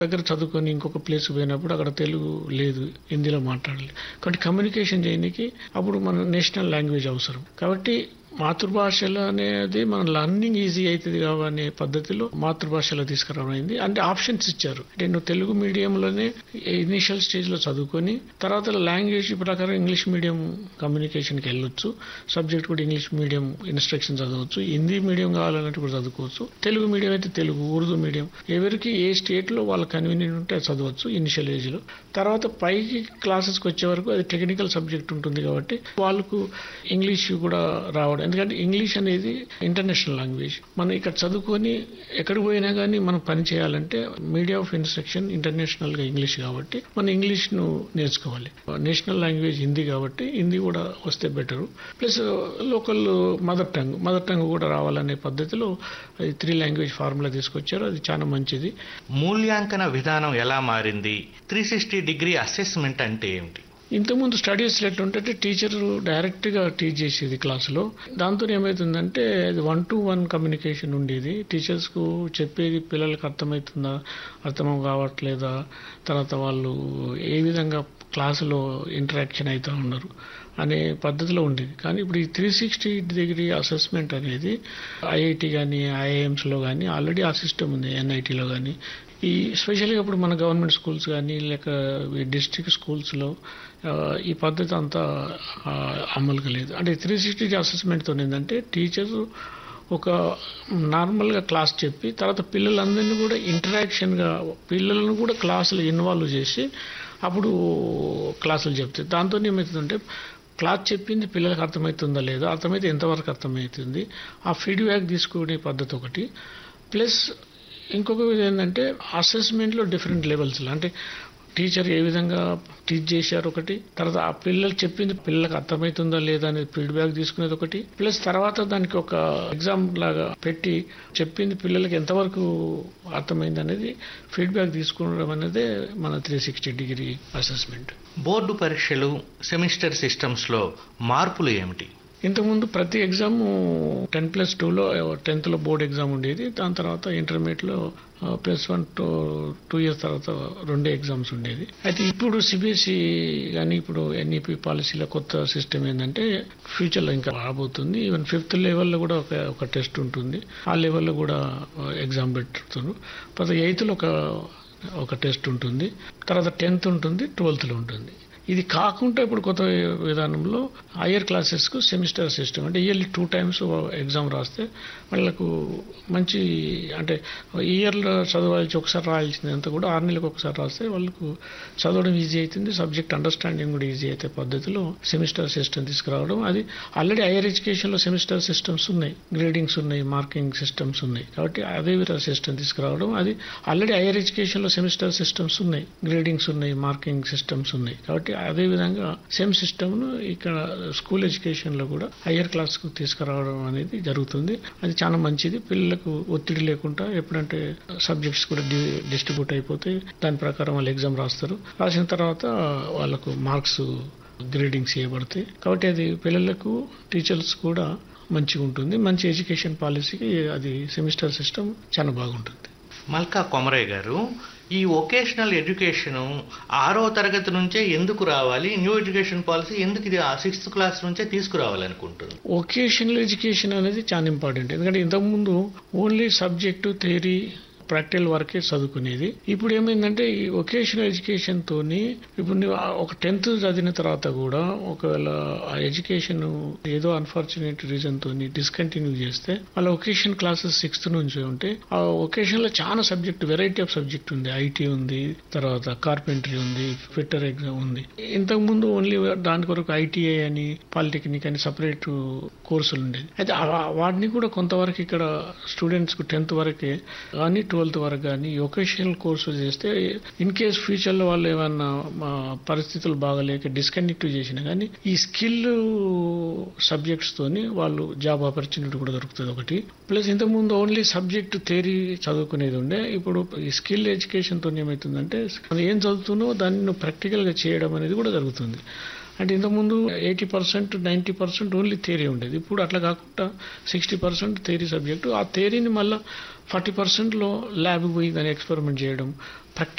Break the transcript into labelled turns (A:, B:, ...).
A: దగ్గర చదువుకొని ఇంకొక ప్లేస్ పోయినప్పుడు అక్కడ తెలుగు లేదు హిందీలో మాట్లాడాలి కాబట్టి కమ్యూనికేషన్ చేయడానికి అప్పుడు మన నేషనల్ లాంగ్వేజ్ అవసరం కాబట్టి మాతృభాషలో అనేది మన లర్నింగ్ ఈజీ అవుతుంది అనే పద్ధతిలో మాతృభాషలో తీసుకురావడం అయింది అంటే ఆప్షన్స్ ఇచ్చారు అంటే నువ్వు తెలుగు మీడియంలోనే ఇనిషియల్ స్టేజ్ లో చదువుకొని తర్వాత లాంగ్వేజ్ ప్రకారం ఇంగ్లీష్ మీడియం కమ్యూనికేషన్కి వెళ్ళొచ్చు సబ్జెక్ట్ కూడా ఇంగ్లీష్ మీడియం ఇన్స్ట్రక్షన్ చదవచ్చు హిందీ మీడియం కావాలన్నట్టు కూడా చదువుకోవచ్చు తెలుగు మీడియం అయితే తెలుగు ఉర్దూ మీడియం ఎవరికి ఏ స్టేట్ లో వాళ్ళ కన్వీనియంట్ ఉంటే అది చదవచ్చు ఇనిషియల్ ఏజ్ లో తర్వాత పైకి క్లాసెస్కి వచ్చే వరకు అది టెక్నికల్ సబ్జెక్ట్ ఉంటుంది కాబట్టి వాళ్ళకు ఇంగ్లీష్ కూడా రావడం ఎందుకంటే ఇంగ్లీష్ అనేది ఇంటర్నేషనల్ లాంగ్వేజ్ మనం ఇక్కడ చదువుకొని ఎక్కడికి పోయినా కానీ మనం పని చేయాలంటే మీడియా ఆఫ్ ఇన్స్ట్రక్షన్ ఇంటర్నేషనల్ గా ఇంగ్లీష్ కాబట్టి మనం ఇంగ్లీష్ ను నేర్చుకోవాలి నేషనల్ లాంగ్వేజ్ హిందీ కాబట్టి హిందీ కూడా వస్తే better plus local mother tongue mother tongue కూడా రావాలనే పద్ధతిలో అది త్రీ లాంగ్వేజ్ ఫార్ములా తీసుకొచ్చారు అది చాలా మంచిది
B: మూల్యాంకన విధానం ఎలా మారింది త్రీ సిక్స్టీ డిగ్రీ అసెస్మెంట్ అంటే ఏమిటి
A: ఇంతకుముందు స్టడీస్ ఎట్లుంటే టీచర్ డైరెక్ట్ గా టీచ్ చేసేది క్లాసులో దాంతో ఏమవుతుందంటే అది వన్ టు వన్ కమ్యూనికేషన్ ఉండేది టీచర్స్ కు చెప్పేది పిల్లలకు అర్థమవుతుందా అర్థం కావట్లేదా తర్వాత వాళ్ళు ఏ విధంగా క్లాసులో ఇంటరాక్షన్ అవుతూ ఉన్నారు అనే పద్ధతిలో ఉండేది కానీ ఇప్పుడు ఈ త్రీ సిక్స్టీ డిగ్రీ అసెస్మెంట్ అనేది ఐఐటి కానీ ఐఐఎంస్లో కానీ ఆల్రెడీ ఆ సిస్టమ్ ఉంది ఎన్ఐటీలో కానీ ఈ స్పెషల్గా ఇప్పుడు మన గవర్నమెంట్ స్కూల్స్ కానీ లేక డిస్ట్రిక్ట్ స్కూల్స్లో ఈ పద్ధతి అంతా ఆ, అమలుగా లేదు అంటే త్రీ సిక్స్టీ అసెస్మెంట్తో ఏంటంటే టీచర్ ఒక నార్మల్గా క్లాస్ చెప్పి తర్వాత పిల్లలందరినీ కూడా ఇంటరాక్షన్గా పిల్లలను కూడా క్లాసులు ఇన్వాల్వ్ చేసి అప్పుడు క్లాసులు చెప్తాయి దాంతో ఏమవుతుందంటే క్లాస్ చెప్పింది పిల్లలకు అర్థమవుతుందా లేదా అర్థమైతే ఎంతవరకు అర్థమవుతుంది ఆ ఫీడ్బ్యాక్ తీసుకునే పద్ధతి ఒకటి ప్లస్ ఇంకొక విధం ఏంటంటే అసెస్మెంట్లో డిఫరెంట్ లెవెల్స్ అంటే టీచర్ ఏ విధంగా టీచ్ చేశారు ఒకటి తర్వాత ఆ పిల్లలు చెప్పింది పిల్లలకు అర్థమవుతుందా లేదా అనేది ఫీడ్బ్యాక్ తీసుకునేది ఒకటి ప్లస్ తర్వాత దానికి ఒక ఎగ్జామ్ లాగా పెట్టి చెప్పింది పిల్లలకి ఎంతవరకు అర్థమైంది అనేది ఫీడ్బ్యాక్ తీసుకోవడం అనేది మన three sixty degree assessment
B: board పరీక్షలు సెమిస్టర్ సిస్టమ్స్లో మార్పులు ఏమిటి
A: ఇంతకుముందు ప్రతి ఎగ్జామ్ టెన్ ప్లస్ టూలో టెన్త్లో బోర్డ్ ఎగ్జామ్ ఉండేది దాని తర్వాత ఇంటర్మీడియట్లో plus one two two years తర్వాత రెండే ఎగ్జామ్స్ ఉండేది అయితే ఇప్పుడు సిబిఎస్ఈ కానీ ఇప్పుడు ఎన్ఈపి పాలసీలో కొత్త సిస్టమ్ ఏంటంటే ఫ్యూచర్లో ఇంకా రాబోతుంది ఈవెన్ ఫిఫ్త్ లెవెల్లో కూడా ఒక ఒక టెస్ట్ ఉంటుంది ఆ లెవెల్లో కూడా ఎగ్జామ్ పెడుతున్నారు తర్వాత ఎయిత్లో ఒక ఒక టెస్ట్ ఉంటుంది తర్వాత టెన్త్ ఉంటుంది ట్వెల్త్లో ఉంటుంది ఇది కాకుండా ఇప్పుడు కొత్త విధానంలో హయ్యర్ క్లాసెస్కు సెమిస్టర్ సిస్టమ్ అంటే ఇయర్లీ టూ టైమ్స్ ఎగ్జామ్ రాస్తే వాళ్ళకు మంచి అంటే ఇయర్లో చదవాల్సి ఒకసారి రాయాల్సింది అంతా కూడా ఆరు నెలలకు ఒకసారి రాస్తే వాళ్ళకు చదవడం ఈజీ అవుతుంది సబ్జెక్ట్ అండర్స్టాండింగ్ కూడా ఈజీ అయితే పద్ధతిలో సెమిస్టర్ సిస్టమ్ తీసుకురావడం అది ఆల్రెడీ హైయర్ ఎడ్యుకేషన్లో సెమిస్టర్ సిస్టమ్స్ ఉన్నాయి గ్రేడింగ్స్ ఉన్నాయి మార్కింగ్ సిస్టమ్స్ ఉన్నాయి కాబట్టి అదే విధంగా సిస్టమ్ తీసుకురావడం అది ఆల్రెడీ హైయర్ ఎడ్యుకేషన్లో సెమిస్టర్ సిస్టమ్స్ ఉన్నాయి గ్రేడింగ్స్ ఉన్నాయి మార్కింగ్ సిస్టమ్స్ ఉన్నాయి కాబట్టి అదే విధంగా సేమ్ సిస్టమ్ ను ఇక్కడ స్కూల్ ఎడ్యుకేషన్ లో కూడా హయ్యర్ క్లాస్ కు తీసుకురావడం అనేది జరుగుతుంది అది చాలా మంచిది పిల్లలకు ఒత్తిడి లేకుండా ఎప్పుడంటే సబ్జెక్ట్స్ కూడా డిస్ట్రిబ్యూట్ అయిపోతే దాని ప్రకారం వాళ్ళు ఎగ్జామ్ రాస్తారు రాసిన తర్వాత వాళ్ళకు మార్క్స్ గ్రేడింగ్స్ చేయబడతాయి కాబట్టి అది పిల్లలకు టీచర్స్ కూడా మంచిగా ఉంటుంది మంచి ఎడ్యుకేషన్ పాలసీకి అది సెమిస్టర్ సిస్టమ్ చాలా బాగుంటుంది
B: మల్కా కొమరయ్య గారు ఈ వొకేషనల్ ఎడ్యుకేషన్ ఆరో తరగతి నుంచే ఎందుకు రావాలి న్యూ ఎడ్యుకేషన్ పాలసీ ఎందుకు ఇది సిక్స్త్ క్లాస్ నుంచే తీసుకురావాలనుకుంటుంది
A: వొకేషనల్ ఎడ్యుకేషన్ అనేది చాలా ఇంపార్టెంట్ ఎందుకంటే ఇంతకుముందు ఓన్లీ సబ్జెక్టు థియరీ ప్రాక్టికల్ వరకే చదువుకునేది ఇప్పుడు ఏమైందంటే ఈ వొకేషనల్ ఎడ్యుకేషన్ తోని ఇప్పుడు నువ్వు ఆ ఒక టెన్త్ చదివిన తర్వాత కూడా ఒకవేళ ఆ ఎడ్యుకేషన్ ఏదో అన్ఫార్చునేట్ రీజన్ తోని డిస్కంటిన్యూ చేస్తే వాళ్ళ వొకేషన్ క్లాసెస్ సిక్స్త్ నుంచి ఉంటే ఆ వొకేషన్ లో చాలా సబ్జెక్ట్ వెరైటీ ఆఫ్ సబ్జెక్ట్ ఉంది ఐటీ ఉంది తర్వాత కార్పెంటరీ ఉంది ఫిట్టర్ ఎగ్జామ్ ఉంది ఇంతకు ముందు ఓన్లీ దాని కొరకు ఐటీఐ అని పాలిటెక్నిక్ అని సపరేట్ కోర్సులు ఉండేది అయితే ఆ- వాటిని కూడా కొంతవరకు ఇక్కడ స్టూడెంట్స్ కు టెన్త్ వరకే కానీ ట్వెల్త్ వరకు కానీ వొకేషనల్ కోర్సు చేస్తే ఇన్ కేస్ ఫ్యూచర్ లో వాళ్ళు ఏమన్నా మా పరిస్థితులు బాగలేక డిస్కనెక్ట్ చేసినా కానీ ఈ స్కిల్ సబ్జెక్ట్స్ తోని వాళ్ళు జాబ్ ఆపర్చునిటీ కూడా దొరుకుతుంది ఒకటి ప్లస్ ఇంతకుముందు ఓన్లీ సబ్జెక్ట్ థియరీ చదువుకునేది ఉండే ఇప్పుడు ఈ స్కిల్ ఎడ్యుకేషన్ తో ఏమవుతుందంటే మనం ఏం చదువుతున్నో దాన్ని నువ్వు ప్రాక్టికల్ గా చేయడం అనేది కూడా జరుగుతుంది అంటే ఇంతకుముందు eighty percent ninety percent only theory ఉండేది ఇప్పుడు అట్లా కాకుండా సిక్స్టీ పర్సెంట్ థియరీ సబ్జెక్టు ఆ థియరీని మళ్ళీ ఫార్టీ పర్సెంట్లో ల్యాబ్ పోయి దాన్ని ఎక్స్పెరిమెంట్ చేయడం